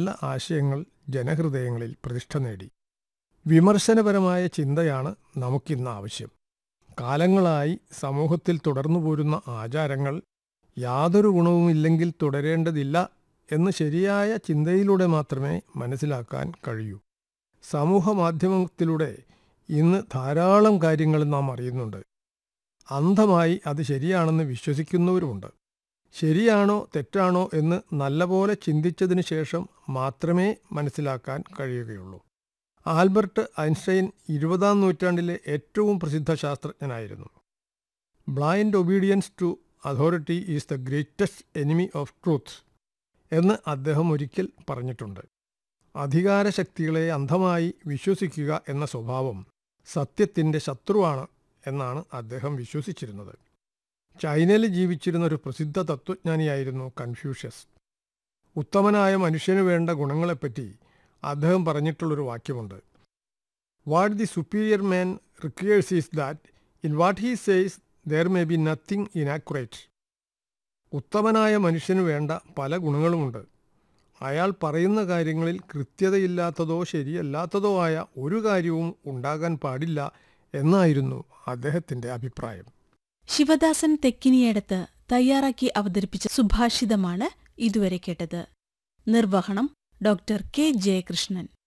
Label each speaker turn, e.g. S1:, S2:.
S1: നല്ല ആശയങ്ങൾ ജനഹൃദയങ്ങളിൽ പ്രതിഷ്ഠ നേടി വിമർശനപരമായ ചിന്തയാണ് നമുക്കിന്ന് ആവശ്യം കാലങ്ങളായി സമൂഹത്തിൽ തുടർന്നു പോരുന്ന ആചാരങ്ങൾ യാതൊരു ഗുണവുമില്ലെങ്കിൽ തുടരേണ്ടതില്ല എന്ന് ശരിയായ ചിന്തയിലൂടെ മാത്രമേ മനസ്സിലാക്കാൻ കഴിയൂ സമൂഹ മാധ്യമത്തിലൂടെ ഇന്ന് ധാരാളം കാര്യങ്ങൾ നാം അറിയുന്നുണ്ട് അന്ധമായി അത് ശരിയാണെന്ന് വിശ്വസിക്കുന്നവരുമുണ്ട് ശരിയാണോ തെറ്റാണോ എന്ന് നല്ലപോലെ ചിന്തിച്ചതിന് ശേഷം മാത്രമേ മനസ്സിലാക്കാൻ കഴിയുകയുള്ളൂ ആൽബർട്ട് ഐൻസ്റ്റൈൻ ഇരുപതാം നൂറ്റാണ്ടിലെ ഏറ്റവും പ്രസിദ്ധ ശാസ്ത്രജ്ഞനായിരുന്നു blind obedience to authority is the greatest enemy of truth എന്ന് അദ്ദേഹം ഒരിക്കൽ പറഞ്ഞിട്ടുണ്ട് അധികാരശക്തികളെ അന്ധമായി വിശ്വസിക്കുക എന്ന സ്വഭാവം സത്യത്തിൻ്റെ ശത്രുവാണ് എന്നാണ് അദ്ദേഹം വിശ്വസിച്ചിരുന്നത് ചൈനയിൽ ജീവിച്ചിരുന്ന ഒരു പ്രസിദ്ധ തത്വജ്ഞാനിയായിരുന്നു കൺഫ്യൂഷ്യസ് ഉത്തമനായ മനുഷ്യന് വേണ്ട ഗുണങ്ങളെപ്പറ്റി അദ്ദേഹം പറഞ്ഞിട്ടുള്ളൊരു വാക്യമുണ്ട് what the superior man requires is that in what he says there may be nothing inaccurate ഉത്തമനായ മനുഷ്യന് വേണ്ട പല ഗുണങ്ങളുമുണ്ട് അയാൾ പറയുന്ന കാര്യങ്ങളിൽ കൃത്യതയില്ലാത്തതോ ശരിയല്ലാത്തതോ ആയ ഒരു കാര്യവും ഉണ്ടാകാൻ പാടില്ല എന്നായിരുന്നു അദ്ദേഹത്തിൻ്റെ അഭിപ്രായം
S2: ശിവദാസൻ തെക്കിനിയടത്ത് തയ്യാറാക്കി അവതരിപ്പിച്ച സുഭാഷിതമാണ് ഇതുവരെ കേട്ടത് നിർവഹണം ഡോക്ടർ കെ ജയകൃഷ്ണൻ